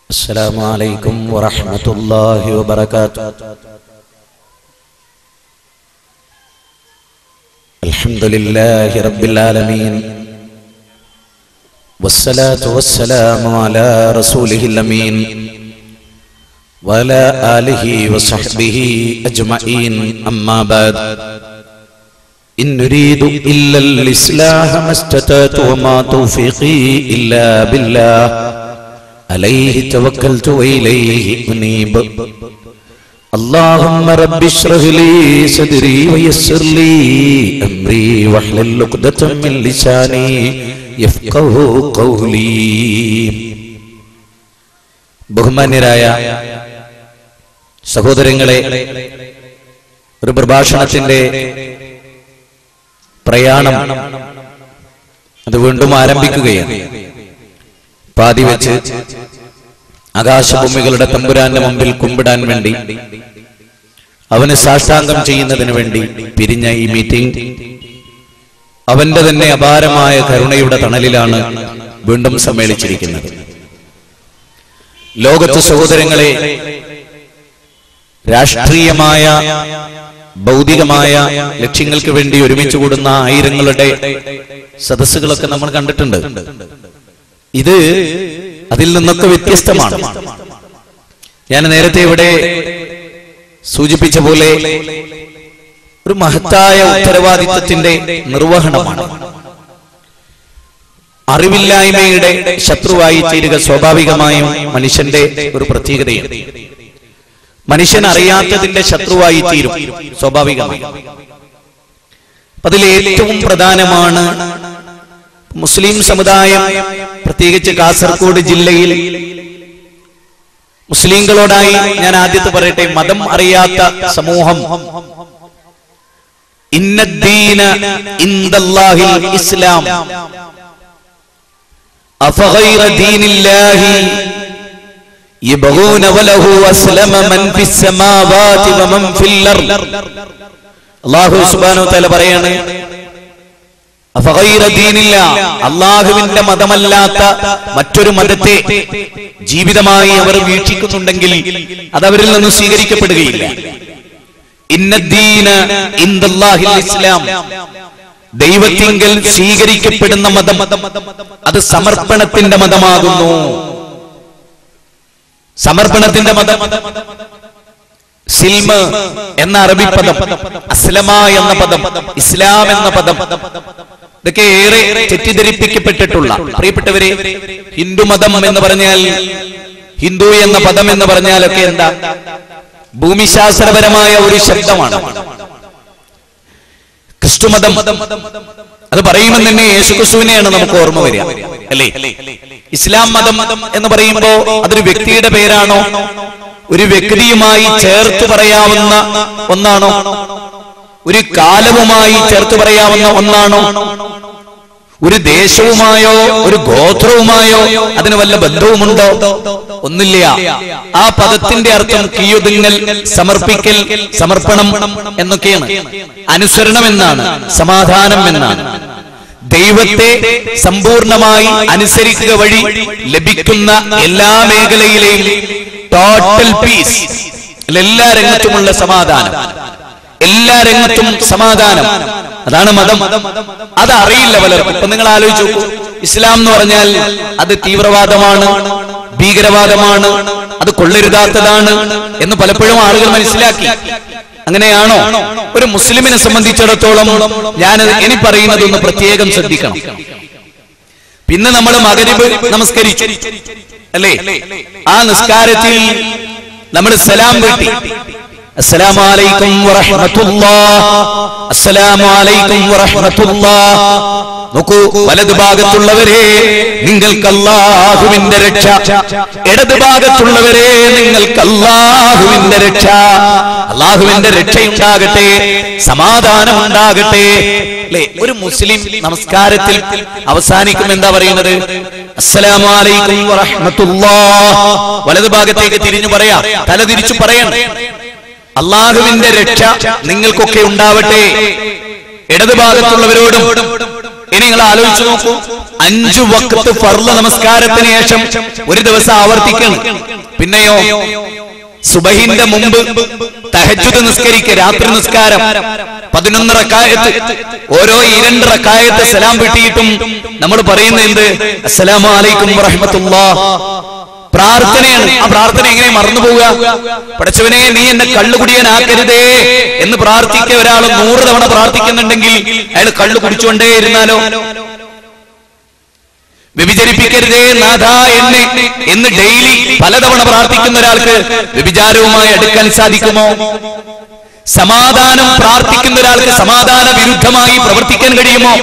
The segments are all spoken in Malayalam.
السلام عليكم ورحمة الله وبركاته الحمد لله رب العالمين والصلاة والسلام على رسوله الأمين وعلى آله وصحبه أجمعين أما بعد إن نريد إلا الإصلاح ما استطعت وما توفيقي إلا بالله عليه توكلت وإليه أنيب اللهم رب اشرح لي صدري ويسر لي أمري واحلل عقدة من لساني يفقه قولي ബഹുമാന്യരായ സഹോദരങ്ങളെ ഒരു പ്രഭാഷണത്തിന്റെ പ്രയാണം അത് വീണ്ടും ആരംഭിക്കുകയാണ് പാതി വെച്ച് ആകാശഭൂമികളുടെ തമ്പുരാന്റെ മുമ്പിൽ കുമ്പിടാൻ വേണ്ടി അവന് സാഷ്ടാംഗം ചെയ്യുന്നതിന് വേണ്ടി പിരിഞ്ഞ ഈ മീറ്റിംഗ് അവന്റെ തന്നെ അപാരമായ കരുണയുടെ തണലിലാണ് വീണ്ടും സമ്മേളിച്ചിരിക്കുന്നത് ലോകത്ത് സഹോദരങ്ങളെ രാഷ്ട്രീയമായ ഭൗതികമായ ലക്ഷ്യങ്ങൾക്ക് വേണ്ടി ഒരുമിച്ച് കൂടുന്ന ആയിരങ്ങളുടെ സദസ്സുകളൊക്കെ നമ്മൾ കണ്ടിട്ടുണ്ട് ഇത് അതിൽ നിന്നൊക്കെ വ്യത്യസ്തമാണ് ഞാൻ നേരത്തെ ഇവിടെ സൂചിപ്പിച്ച പോലെ ഒരു മഹത്തായ ഉത്തരവാദിത്വത്തിന്റെ നിർവഹണമാണ് അറിവില്ലായ്മയുടെ ശത്രുവായി തീരുക സ്വാഭാവികമായും മനുഷ്യന്റെ ഒരു പ്രത്യേകതയാണ് മനുഷ്യൻ അറിയാത്തതിന്റെ ശത്രുവായി തീരും സ്വാഭാവികമായി അതിൽ ഏറ്റവും പ്രധാനമാണ് മുസ്ലിം സമുദായം പ്രത്യേകിച്ച് കാസർഗോഡ് ജില്ലയിൽ മുസ്ലിങ്ങളോടായി ഞാൻ ആദ്യത്തെ പറയട്ടെ മതം അറിയാത്ത സമൂഹം ഇന്നദ്ദീന ഇന്ദല്ലാഹിൽ ഇസ്ലാം അഫഗൈറ ദീനില്ലാഹി يبغون وله أسلم من في السماوات ومن في الأرض അള്ളാഹു സുബാനു തല പറയാണ് അഫഗൈറ ദീനില്ല അള്ളാഹുവിന്റെ മതമല്ലാത്ത മറ്റൊരു മതത്തെ ജീവിതമായി അവർ വീക്ഷിക്കുന്നുണ്ടെങ്കിൽ അത് അവരിൽ നിന്ന് സ്വീകരിക്കപ്പെടുകയില്ല ഇന്നദ്ദീന ഇന്ദല്ലാഹിൽ ഇസ്ലാം ദൈവത്തിങ്കൽ സ്വീകരിക്കപ്പെടുന്ന മതം അത് സമർപ്പണത്തിന്റെ മതമാകുന്നു സമർപ്പണത്തിന്റെ മതം സിൽമ എന്ന അറബി പദം അസ്ലമ എന്ന പദം ഇസ്ലാം എന്ന പദം ഇതൊക്കെ ഏറെ തെറ്റിദ്ധരിപ്പിക്കപ്പെട്ടിട്ടുള്ള പ്രിയപ്പെട്ടവരെ ഹിന്ദു മതം എന്ന് പറഞ്ഞാൽ ഹിന്ദു എന്ന പദം എന്ന് പറഞ്ഞാലൊക്കെ എന്താ ഭൂമിശാസ്ത്രപരമായ ഒരു ശബ്ദമാണ് ക്രിസ്തുമതം അത് പറയുമ്പോൾ തന്നെ യേശുക്രിസ്തുവിനെയാണ് നമുക്ക് ഓർമ്മ വരിക അല്ലേ ഇസ്ലാം മതം എന്ന് പറയുമ്പോ അതൊരു വ്യക്തിയുടെ പേരാണോ ഒരു വ്യക്തിയുമായി ചേർത്ത് പറയാവുന്ന ഒന്നാണോ ഒരു കാലവുമായി ചേർത്ത് പറയാവുന്ന ഒന്നാണോ ഒരു ദേശവുമായോ ഒരു ഗോത്രവുമായോ അതിന് വല്ല ബന്ധവുമുണ്ടോ ഒന്നില്ല ആ പദത്തിന്റെ അർത്ഥം കീയൊതുങ്ങൽ സമർപ്പിക്കൽ സമർപ്പണം എന്നൊക്കെയാണ് അനുസരണം എന്നാണ് സമാധാനം എന്നാണ് ദൈവത്തെ സമ്പൂർണമായി അനുസരിക്കുക വഴി ലഭിക്കുന്ന എല്ലാ മേഖലയിലെയും ടോട്ടൽ പീസ് എല്ലാ രംഗത്തുമുള്ള സമാധാനം എല്ലാ രംഗത്തും സമാധാനം അതാണ് മതം അത് അറിയില്ല പലർക്കും ഇപ്പൊ നിങ്ങൾ ആലോചിച്ചു ഇസ്ലാം എന്ന് പറഞ്ഞാൽ അത് തീവ്രവാദമാണ് ഭീകരവാദമാണ് അത് കൊള്ളരുതാത്തതാണ് എന്ന് പലപ്പോഴും ആളുകൾ മനസ്സിലാക്കി അങ്ങനെയാണോ ഒരു മുസ്ലിമിനെ സംബന്ധിച്ചിടത്തോളം ഞാൻ ഇനി പറയുന്നതൊന്ന് പ്രത്യേകം ശ്രദ്ധിക്കണം പിന്നെ നമ്മൾ മകരിബ് നമസ്കരിച്ചു അല്ലേ ആ നിസ്കാരത്തിൽ നമ്മൾ സലാം വീട്ടി അസ്സലാമു അലൈക്കും വറഹ്മത്തുള്ളാഹ് അസ്സലാമു അലൈക്കും വറഹ്മത്തുള്ളാഹ് നോക്കൂ വലതു ഭാഗത്തുള്ളവരെ നിങ്ങൾക്ക് അല്ലാഹുവിന്റെ രക്ഷ ഇടത് ഭാഗത്തുള്ളവരെ നിങ്ങൾക്ക് അല്ലാഹുവിന്റെ രക്ഷ അല്ലാഹുവിന്റെ രക്ഷയുണ്ടാകട്ടെ സമാധാനം ഉണ്ടാകട്ടെ അല്ലേ ഒരു മുസ്ലിം നമസ്കാരത്തിൽ അവസാനിക്കും എന്താ പറയുന്നത് അസ്സലാമു അലൈക്കും വറഹ്മത്തുള്ളാഹ് വലതു ഭാഗത്തേക്ക് തിരിഞ്ഞു പറയാ തല തിരിച്ചു പറയണം അള്ളാഹുവിന്റെ രക്ഷ നിങ്ങൾക്കൊക്കെ ഉണ്ടാവട്ടെ ഇടതുഭാഗത്തുള്ളവരോടും ഇനി നിങ്ങൾ ആലോചിച്ചു നോക്കൂ അഞ്ചു വക്കത്ത് ഫർള നമസ്കാരത്തിന് ശേഷം ഒരു ദിവസം ആവർത്തിക്കണം പിന്നെയോ സുബഹിന്റെ മുമ്പ് തഹജുദ് നിസ്കരിക്ക രാത്രി നിസ്കാരം പതിനൊന്ന് റക്കായത്ത് ഓരോ ഈ രണ്ട് റക്കായത്ത് സലാം വിട്ടിയിട്ടും നമ്മൾ പറയുന്ന എന്ത് അസ്സലാമു അലൈക്കും വറഹ്മത്തുള്ളാ പ്രാർത്ഥനയാണ് ആ പ്രാർത്ഥന എങ്ങനെ മറന്നു പോവുക പഠിച്ചവനെ നീ എന്നെ കള്ളുകുടിയനാക്കരുതേ എന്ന് പ്രാർത്ഥിക്കുക ഒരാൾ നൂറ് തവണ പ്രാർത്ഥിക്കുന്നുണ്ടെങ്കിൽ അയാൾ കള്ളു കുടിച്ചുകൊണ്ടേ ഇരുന്നാലോ വ്യഭിചരിപ്പിക്കരുതേ നാഥ എന്നെ എന്ന് ഡെയിലി പലതവണ പ്രാർത്ഥിക്കുന്ന ഒരാൾക്ക് വ്യഭിചാരവുമായി അടുക്കാൻ സാധിക്കുമോ സമാധാനം പ്രാർത്ഥിക്കുന്ന ഒരാൾക്ക് സമാധാന വിരുദ്ധമായി പ്രവർത്തിക്കാൻ കഴിയുമോ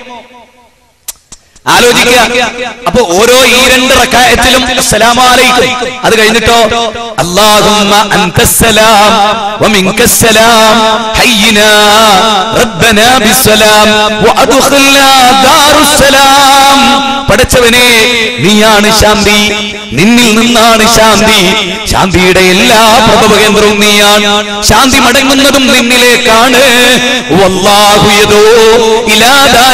ആലോചിക്കുക അപ്പൊ ഓരോ ഈ രണ്ട് റക്കായത്തിലും അസ്സലാമലൈക്കും അത് കഴിഞ്ഞിട്ടോ അല്ലാഹുമ്മ അൻതസ്സലാം വമിൻകസ്സലാം ഹയ്യിനാ റബ്ബനാ ബിസ്സലാം വഅദ്ഖിൽനാ ദാറുസ്സലാം പടച്ചവനെ നീയാണ് ശാന്തി നിന്നിൽ നിന്നാണ് ശാന്തി ശാന്തിയുടെ എല്ലാ പ്രഭവ കേന്ദ്രവും നീയാണ് ശാന്തി മടങ്ങുന്നതും നിന്നിലേക്കാണ് വല്ലാഹു യദൂ ഇലാ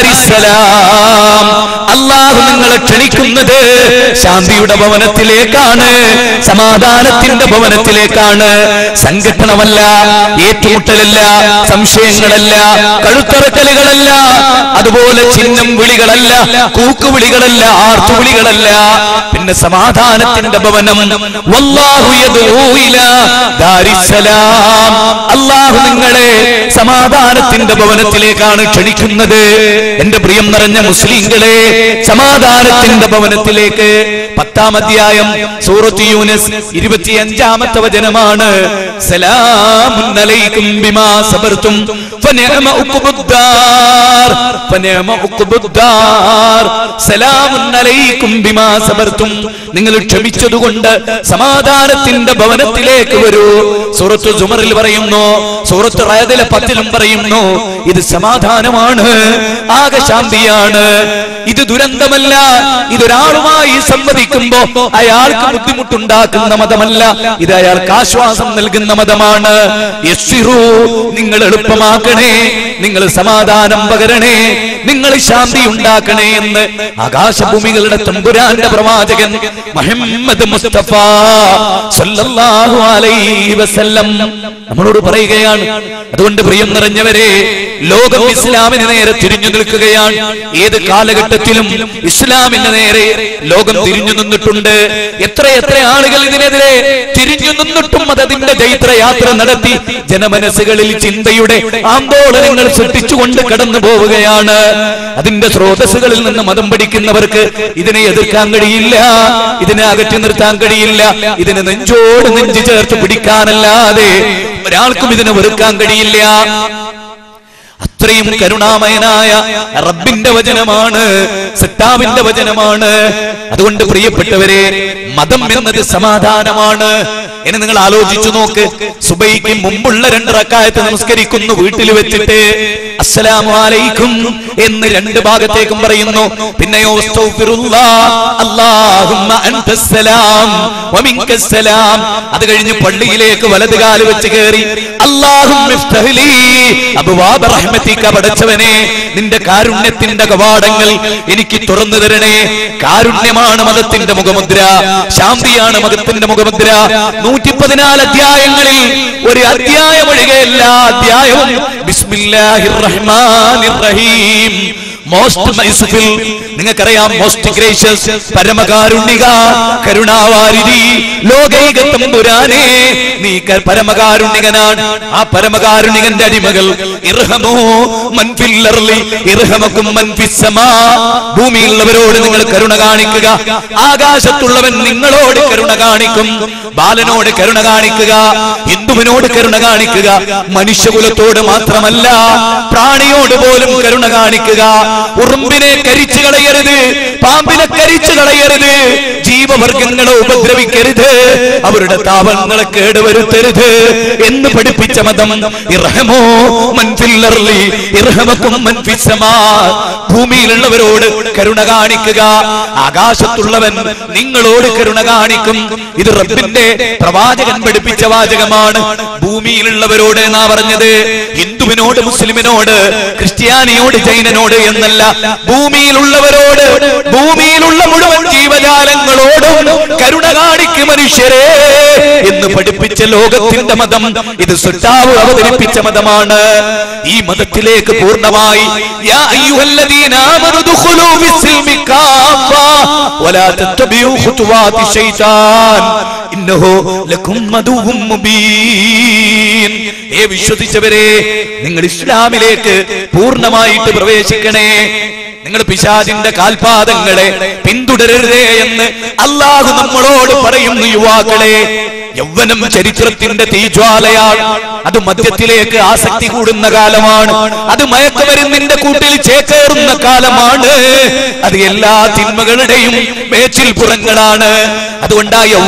ദാരിസ്സലാം അള്ളാഹു നിങ്ങളെ ക്ഷണിക്കുന്നത് ശാന്തിയുടെ ഭവനത്തിലേക്കാണ് സമാധാനത്തിന്റെ ഭവനത്തിലേക്കാണ് സംഘട്ടനമല്ല ഏറ്റുമുട്ടലല്ല സംശയങ്ങളല്ല കഴുത്തറക്കലുകളല്ല അതുപോലെ ചിഹ്നം വിളികളല്ല കൂക്കുവിളികളല്ല ആർത്തുവിളികളല്ല പിന്നെ സമാധാനത്തിന്റെ ഭവനം വല്ലാഹു യദ്ഉ ഇലാ ദാരിസ്സലാം അള്ളാഹു നിങ്ങളെ സമാധാനത്തിന്റെ ഭവനത്തിലേക്കാണ് ക്ഷണിക്കുന്നത് എന്റെ പ്രിയം നിറഞ്ഞ മുസ്ലിങ്ങളെ സമാധാനത്തിന്റെ ഭവനത്തിലേക്ക് പത്താം അധ്യായം സൂറത്ത് യൂനസ് ഇരുപത്തിയഞ്ചാമത്തെ വചനമാണ് സലാമുൻ അലൈക്കും ബിമാ സബർത്തും ഫനിഅമ ഉഖ്ബുദ്ദാർ ഫനിഅമ ഉഖ്ബുദ്ദാർ സലാമുൻ അലൈക്കും ബിമാ സബർത്തും നിങ്ങൾ ക്ഷമിച്ചതുകൊണ്ട് സമാധാനത്തിന്റെ ഭവനത്തിലേക്ക് വരൂ സൂറത്ത് ജുമറിൽ പറയുന്നു സൂറത്ത് റയദിലെ പത്തിലും പറയുന്നു ഇത് സമാധാനമാണ് ആകെ ശാന്തിയാണ് ഇത് ദുരന്തമല്ല ഇതൊരാളുമായി സംവദിക്കുമ്പോ അയാൾക്ക് ബുദ്ധിമുട്ടുണ്ടാക്കുന്ന മതമല്ല ഇത് അയാൾക്ക് ആശ്വാസം നൽകുന്ന മതമാണ് യസ്സിറൂ, നിങ്ങൾ എളുപ്പമാക്കണേ നിങ്ങൾ സമാധാനം പകരണേ നിങ്ങൾ ശാന്തി ഉണ്ടാക്കണേ എന്ന് ആകാശഭൂമികളുടെ തമ്പുരാന്റെ പ്രവാചകൻ മുഹമ്മദ് മുസ്തഫ സല്ലല്ലാഹു അലൈഹി വസല്ലം നമ്മളോട് പറയുകയാണ് അതുകൊണ്ട് പ്രിയം നിറഞ്ഞവരെ ലോകം ഇസ്ലാമിന് നേരെ തിരിഞ്ഞു നിൽക്കുകയാണ് ഏത് കാലഘട്ടത്തിലും ഇസ്ലാമിന് നേരെ ലോകം തിരിഞ്ഞു നിന്നിട്ടുണ്ട് എത്ര എത്ര ആളുകൾ ഇതിനെതിരെ തിരിഞ്ഞു നിന്നിട്ടും അത് അതിന്റെ ജൈത്രയാത്ര നടത്തി ജനമനസ്സുകളിൽ ചിന്തയുടെ ആന്തോളനങ്ങൾ സൃഷ്ടിച്ചുകൊണ്ട് കടന്നു പോവുകയാണ് അതിന്റെ സ്രോതസ്സുകളിൽ നിന്ന് മതം പഠിക്കുന്നവർക്ക് ഇതിനെ എതിർക്കാൻ കഴിയില്ല ഇതിനെ അകറ്റി നിർത്താൻ കഴിയില്ല ഇതിനെ നെഞ്ചോട് നെഞ്ചു ചേർത്ത് പിടിക്കാനല്ലാതെ ഒരാൾക്കും ഇതിനെ വെറുക്കാൻ കഴിയില്ല അത്രയും കരുണാമയനായ റബ്ബിന്റെ വചനമാണ് സിട്ടാവിന്റെ വചനമാണ് അതുകൊണ്ട് പ്രിയപ്പെട്ടവരെ മതം എന്നത് സമാധാനമാണ് ഇനി നിങ്ങൾ ആലോചിച്ചു നോക്ക് സുബൈക്ക് മുമ്പുള്ള രണ്ട് റക്കായത്ത് നമസ്കരിക്കുന്നു വീട്ടിൽ വെച്ചിട്ട് അസ്സലാമു അലൈക്കും എന്ന് രണ്ട് ഭാഗത്തേക്കും പറയുന്നു പിന്നെയോ അസ്തഗ്ഫിറുല്ലാ, അല്ലാഹുമ്മ അൻതസ്സലാം വമിൻകസ്സലാം അത് കഴിഞ്ഞ് പള്ളിയിലേക്ക് വലത് കാല് വെച്ച് കയറി അല്ലാഹുമ്മ ഇഫ്തഹ്ലി അബ്വാബ റഹ്മതിക പടച്ചവനെ നിന്റെ കാരുണ്യത്തിന്റെ കവാടങ്ങൾ എനിക്ക് തുറന്നു തരണേ കാരുണ്യമാണ് മതത്തിന്റെ മുഖമുദ്ര ശാന്തിയാണ് മതത്തിന്റെ മുഖമുദ്ര നൂറ്റി പതിനാല് അധ്യായങ്ങളിൽ ഒരു അധ്യായം ഒഴികെ എല്ലാ അധ്യായവും ബിസ്മില്ലാഹിർ റഹ്മാനിർ റഹീം മോസ്റ്റ് മൈസുഫിൽ നിങ്ങൾക്കറിയാം മോസ്റ്റ് ഗ്രേഷ്യസ് പരമകാരുണിക കരുണാവാരിധി ലോകൈക തമ്പുരാനെ നീ ക- പരമകാരുണികനാണ് ആ പരമകാരുണികന്റെ അടിമകൾ ഇർഹമോ മൻഫിൽ അർളി ഇർഹമക്കും മൻഫിസ് സമാ ഭൂമിയിലുള്ളവരോട് നിങ്ങൾ കരുണ കാണിക്കുക ആകാശത്തുള്ളവൻ നിങ്ങളോട് കരുണ കാണിക്കും ബാലനോട് കരുണ കാണിക്കുക ഹിന്ദുവിനോട് കരുണ കാണിക്കുക മനുഷ്യകുലത്തോട് മാത്രമല്ല പ്രാണിയോട് പോലും കരുണ കാണിക്കുക ഉറുമ്പിനെ കരിച്ചു കളയരുത് പാമ്പിനെ കരിച്ചു കളയരുത് ജീവവർഗങ്ങളെ ഉപദ്രവിക്കരുത് അവരുടെ താപങ്ങളെ കേടുവരുത്തരുത് എന്ന് പഠിപ്പിച്ച മതം ഇർഹമോ മൻ ഫിൽ അർളി ഇർഹമക്കും മൻ ഫിസ് സമാ. ഭൂമിയിലുള്ളവരോട് കരുണ കാണിക്കുക ആകാശത്തുള്ളവൻ നിങ്ങളോട് കരുണ കാണിക്കും ഇത് റബ്ബിന്റെ പ്രവാചകൻ പഠിപ്പിച്ച വാചകമാണ് ഭൂമിയിലുള്ളവരോട് എന്നാ പറഞ്ഞത് ഹിന്ദുവിനോട് മുസ്ലിമിനോട് ക്രിസ്ത്യാനിയോട് ജൈനനോട് എന്നല്ല ഭൂമിയിലുള്ളവരോട് ഭൂമിയിലുള്ള മുഴുവൻ ജീവജാലങ്ങളോടും കരുണ കാണിക്കും മനുഷ്യരെ എന്ന് പഠിപ്പിച്ച ലോകത്തിന്റെ മതം ഇത് സുട്ടാവ് അവതരിപ്പിച്ച മതമാണ് ഈ മതത്തിലേക്ക് പൂർണ്ണമായി യാ അയ്യുഹല്ലദീന ആമനു ദുഖുലൂ ഫിസ്സിൽമി കാഫ വലാ തത്തബിഉ ഖുതുവാതി ശൈത്താൻ ഇന്നഹു ലക്കും മദുവും മുബീൻ ഏ വിശ്വസിച്ചവരെ നിങ്ങൾ ഇസ്ലാമിലേക്ക് പൂർണ്ണമായിട്ട് പ്രവേശിക്കണേ നിങ്ങൾ പിശാചിന്റെ കാൽപാദങ്ങളെ പിന്തുടരരുതേ എന്ന് അള്ളാഹു നമ്മളോട് പറയുന്നു യുവാക്കളെ യൗവനം ചരിത്രത്തിന്റെ തീജ്വാലയാണ് അത് മദ്യത്തിലേക്ക് ആസക്തി കൂടുന്ന കാലമാണ് അത് മയക്കുമരുന്നിന്റെ കൂട്ടിൽ ചേക്കേറുന്ന കാലമാണ് അത് എല്ലാ തിന്മകളുടെയും മേച്ചിൽ പുറങ്ങളാണ് അതുകൊണ്ടാ